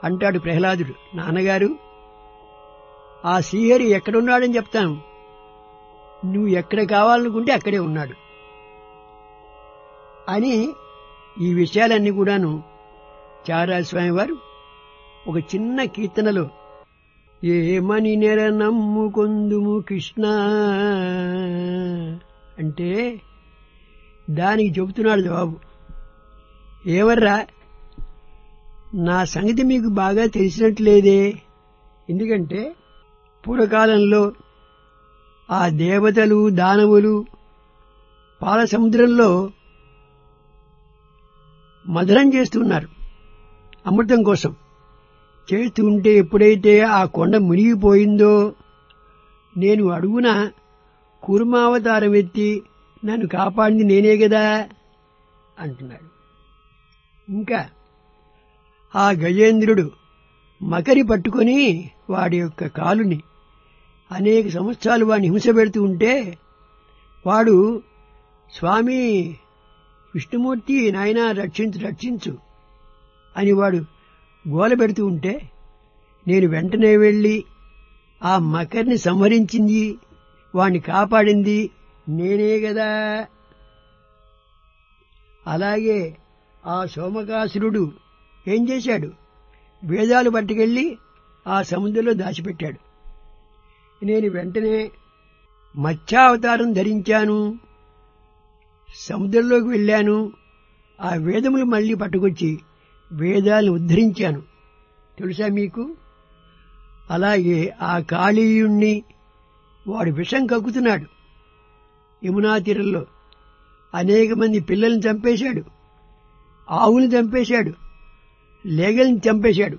అంటాడు ప్రహ్లాదుడు నాన్నగారు ఆ శ్రీహరి ఎక్కడున్నాడని చెప్తాను నువ్వు ఎక్కడ కావాలనుకుంటే అక్కడే ఉన్నాడు అని ఈ విషయాలన్నీ కూడాను చారాస్వామి వారు ఒక చిన్న కీర్తనలో ఏమని నెర నమ్ముకొందుము కృష్ణ అంటే దానికి చెబుతున్నాడు జవాబు ఏవర్రా నా సంగతి మీకు బాగా తెలిసినట్లేదే ఎందుకంటే పూర్వకాలంలో ఆ దేవతలు దానవులు పాల సముద్రంలో మధురం చేస్తున్నారు అమృతం కోసం చేస్తూ ఉంటే ఎప్పుడైతే ఆ కొండ మునిగిపోయిందో నేను అడుగున కుర్మావతారం ఎత్తి నన్ను కాపాడింది నేనే కదా అంటున్నాడు ఇంకా ఆ గజేంద్రుడు మకరి పట్టుకొని వాడి యొక్క కాలుని అనేక సంవత్సరాలు వాడిని హింస పెడుతూ ఉంటే వాడు స్వామి విష్ణుమూర్తి నాయన రక్షించు రక్షించు అని వాడు గోల పెడుతూ ఉంటే నేను వెంటనే వెళ్ళి ఆ మకర్ని సంహరించింది వాణ్ణి కాపాడింది నేనే కదా అలాగే ఆ సోమకాసురుడు ఏం చేశాడు వేదాలు పట్టుకెళ్ళి ఆ సముద్రంలో దాచిపెట్టాడు నేను వెంటనే మత్స్యావతారం ధరించాను సముద్రంలోకి వెళ్ళాను ఆ వేదములు మళ్ళీ పట్టుకొచ్చి వేదాలను ఉద్ధరించాను తెలుసా మీకు అలాగే ఆ కాళీయుణ్ణి వాడు విషం కక్కుతున్నాడు యమునా తీరంలో అనేక మంది పిల్లల్ని చంపేశాడు ఆవుని చంపేశాడు లేగల్ని చంపేశాడు